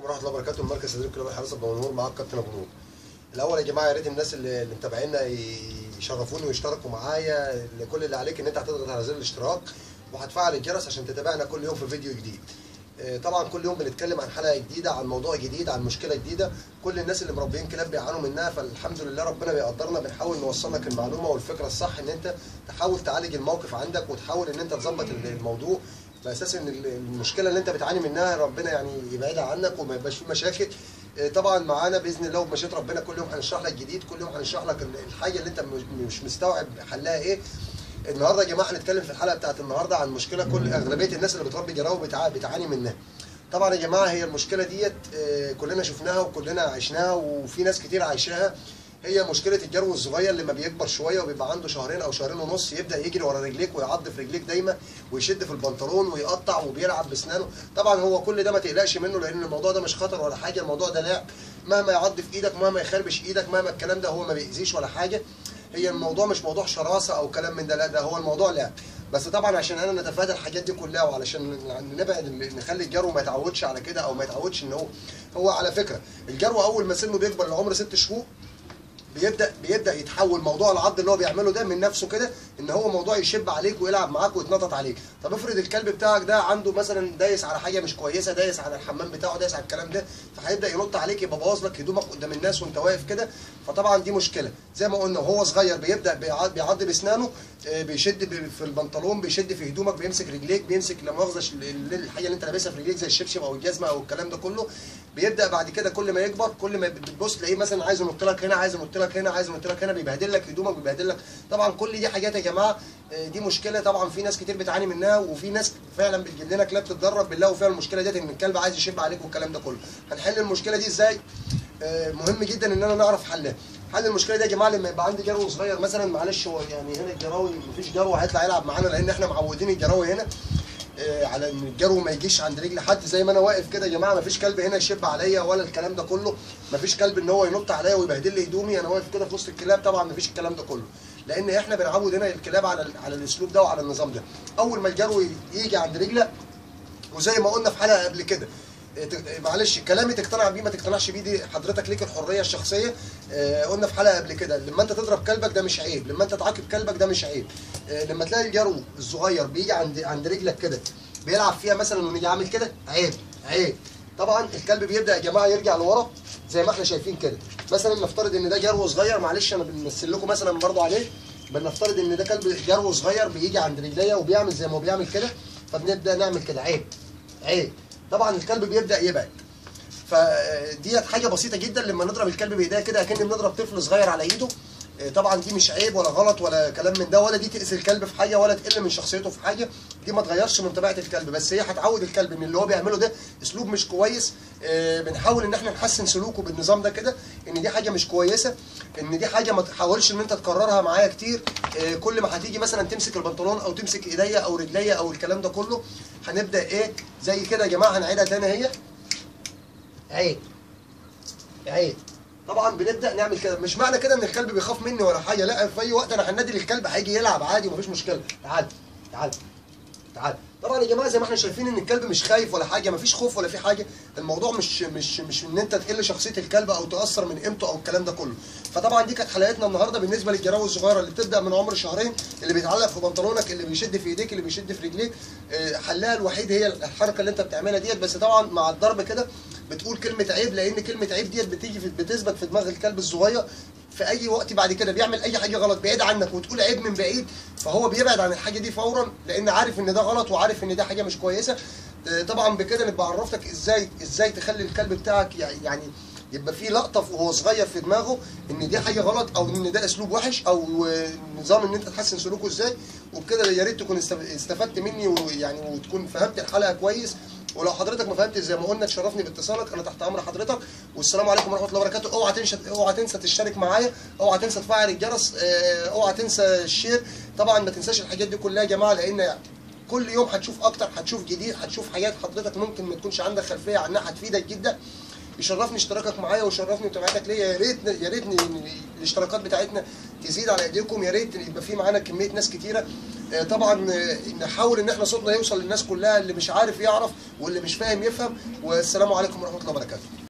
ورحمه الله وبركاته من مركز تدريب كلاب الحراسه بمنور معاك كابتن ابو نور الاول يا جماعه يا ريت الناس اللي اللي متابعينا يشرفوني ويشتركوا معايا اللي كل اللي عليك ان انت هتضغط على زر الاشتراك وهتفعل الجرس عشان تتابعنا كل يوم في فيديو جديد آه، طبعا كل يوم بنتكلم عن حلقه جديده عن موضوع جديد عن مشكله جديده كل الناس اللي مربيين كلاب بيعانوا منها فالحمد لله ربنا بيقدرنا بنحاول نوصل لك المعلومه والفكره الصح ان انت تحاول تعالج الموقف عندك وتحاول ان انت تظبط الموضوع باساس ان المشكله اللي انت بتعاني منها ربنا يعني يبعدها عنك وما يبقاش في مشاكل آه، طبعا معانا باذن الله وبمشيئه ربنا كل يوم هنشرح لك جديد كل يوم هنشرح لك الحاجه اللي انت مش- مش مستوعب حلها ايه النهارده يا جماعه هنتكلم في الحلقه بتاعت النهارده عن مشكله كل اغلبيه الناس اللي بتربي جراوي بتع- بتعاني منها طبعا يا جماعه هي المشكله ديت آه، كلنا شفناها وكلنا عشناها وفي ناس كتير عايشاها هي مشكله الجرو الصغير لما بيكبر شويه وبيبقى عنده شهرين او شهرين ونص يبدا يجري ورا رجليك ويعض في رجليك دايما ويشد في البنطلون ويقطع وبيلعب باسنانه طبعا هو كل ده ما تقلقش منه لان الموضوع ده مش خطر ولا حاجه الموضوع ده لعب مهما يعض في ايدك مهما يخربش ايدك مهما الكلام ده هو ما بيأذيش ولا حاجه هي الموضوع مش موضوع شراسه او كلام من ده لا ده هو الموضوع لعب بس طبعا عشان انا نتفادى الحاجات دي كلها وعلشان نبعد نخلي الجرو ما يتعودش على كده او ما يتعودش ان هو هو على فكره الجرو اول ما سنه بيكبر لعمر ست شهور بيبدا بيبدا يتحول موضوع العض اللي هو بيعمله ده من نفسه كده ان هو موضوع يشب عليك ويلعب معاك ويتنطط عليك طب افرض الكلب بتاعك ده عنده مثلا دايس على حاجه مش كويسه دايس على الحمام بتاعه دايس على الكلام ده فهيبدا ينط عليك يبقى بوظ لك هدومك قدام الناس وانت واقف كده فطبعا دي مشكله زي ما قلنا وهو صغير بيبدا بيع- بيعض باسنانه آه، بيشد ب- في البنطلون بيشد في هدومك بيمسك رجليك بيمسك لا مؤاخذه ش- ال- الحاجه اللي انت لابسها في رجليك زي الشبشب او الجزمه او الكلام ده كله بيبدا بعد كده كل ما يكبر كل ما بتبص تلاقيه مثلا عايز ينط لك هنا عايز ينط لك هنا عايز ينط لك هنا بيبهدل لك هدومك بيبهدل لك طبعا كل دي حاجات يا جماعه آه، دي مشكله طبعا في ناس كتير بتعاني منها وفي ناس فعلا بتجيب لنا كلاب تتدرب بنلاقوا فيها المشكله ديت ان الكلب عايز يشب عليك والكلام ده كله هنحل المشكله دي ازاي آه، مهم جدا ان انا نعرف حلها حل المشكله دي يا جماعه لما يبقى عندي جرو صغير مثلا معلش هو يعني هنا الجراوي مفيش جرو هيطلع يلعب معانا لان احنا معودين الجراوي هنا آه، على ان الجرو ما يجيش عند رجل حد زي ما انا واقف كده يا جماعه مفيش كلب هنا يشب عليا ولا الكلام ده كله مفيش كلب ان هو ينط عليا ويبهدل لي هدومي انا واقف كده في وسط الكلاب طبعا مفيش الكلام ده كله لان احنا بنعود هنا الكلاب على على الاسلوب ده وعلى النظام ده اول ما الجرو يجي عند رجله وزي ما قلنا في حلقه قبل كده إيه، ت- معلش كلامي تقتنع بيه ما تقتنعش بيه دي حضرتك ليك الحريه الشخصيه آه، قلنا في حلقه قبل كده لما انت تضرب كلبك ده مش عيب لما انت تعاقب كلبك ده مش عيب آه، لما تلاقي الجرو الصغير بيجي عند عند رجلك كده بيلعب فيها مثلا ونيجي عامل كده عيب عيب طبعا الكلب بيبدا يا جماعه يرجع لورا زي ما احنا شايفين كده مثلا نفترض ان ده جرو صغير معلش انا بنمثل لكم مثلا برضو عليه بنفترض ان ده كلب جرو صغير بيجي عند رجليا وبيعمل زي ما هو بيعمل كده فبنبدا نعمل كده عيب عيب طبعا الكلب بيبدا يبعد فديت حاجه بسيطه جدا لما نضرب الكلب بايديها كده اكن بنضرب طفل صغير على ايده آه، طبعا دي مش عيب ولا غلط ولا كلام من ده ولا دي تاذي الكلب في حاجه ولا تقل من شخصيته في حاجه دي ما تغيرش من طبيعه الكلب بس هي هتعود الكلب ان اللي هو بيعمله ده اسلوب مش كويس آه، بنحاول ان احنا نحسن سلوكه بالنظام ده كده ان دي حاجه مش كويسه ان دي حاجه ما تحاولش ان انت تكررها معايا كتير آه، كل ما هتيجي مثلا تمسك البنطلون او تمسك ايديا او رجليا او الكلام ده كله هنبدا ايه زي كده يا جماعه هنعيدها تاني اهي عيب عيب طبعا بنبدا نعمل كده مش معنى كده ان الكلب بيخاف مني ولا حاجه لا في اي وقت انا هنادي للكلب هيجي يلعب عادي ومفيش مشكله تعال تعال تعال طبعا يا جماعه زي ما احنا شايفين ان الكلب مش خايف ولا حاجه مفيش خوف ولا في حاجه الموضوع مش مش مش ان انت تقل شخصيه الكلب او تاثر من قيمته او الكلام ده كله فطبعا دي كانت حلقتنا النهارده بالنسبه للجراوي الصغيره اللي بتبدا من عمر شهرين اللي بيتعلق في بنطلونك اللي بيشد في ايديك اللي بيشد في رجليك آه، حلها الوحيد هي الحركه اللي انت بتعملها ديت بس طبعا مع الضرب كده بتقول كلمه عيب لان كلمه عيب ديت بتيجي في بتثبت في دماغ الكلب الصغير في اي وقت بعد كده بيعمل اي حاجه غلط بعيد عنك وتقول عيب من بعيد فهو بيبعد عن الحاجه دي فورا لان عارف ان ده غلط وعارف ان ده حاجه مش كويسه آه، طبعا بكده نبقى عرفتك ازاي ازاي تخلي الكلب بتاعك يع- يعني يبقى في لقطه وهو صغير في دماغه ان دي حاجه غلط او ان ده اسلوب وحش او آه، نظام ان انت تحسن سلوكه ازاي وبكده يا ريت تكون استف- استفدت مني ويعني وتكون فهمت الحلقه كويس ولو حضرتك ما فهمتش زي ما قلنا تشرفني باتصالك انا تحت امر حضرتك والسلام عليكم ورحمه الله وبركاته اوعى تنسى اوعى تنسى تشترك معايا اوعى تنسى تفعل الجرس آه، اوعى تنسى الشير طبعا ما تنساش الحاجات دي كلها يا جماعه لان كل يوم هتشوف اكتر هتشوف جديد هتشوف حاجات حضرتك ممكن ما تكونش عندك خلفيه عنها هتفيدك جدا يشرفني اشتراكك معايا ويشرفني متابعتك ليا يا ريت يا ريت ن- الاشتراكات بتاعتنا تزيد على ايديكم يا ريت يبقى في معانا كميه ناس كتيره آه، طبعا آه، نحاول ان احنا صوتنا يوصل للناس كلها اللي مش عارف يعرف واللي مش فاهم يفهم والسلام عليكم ورحمه الله وبركاته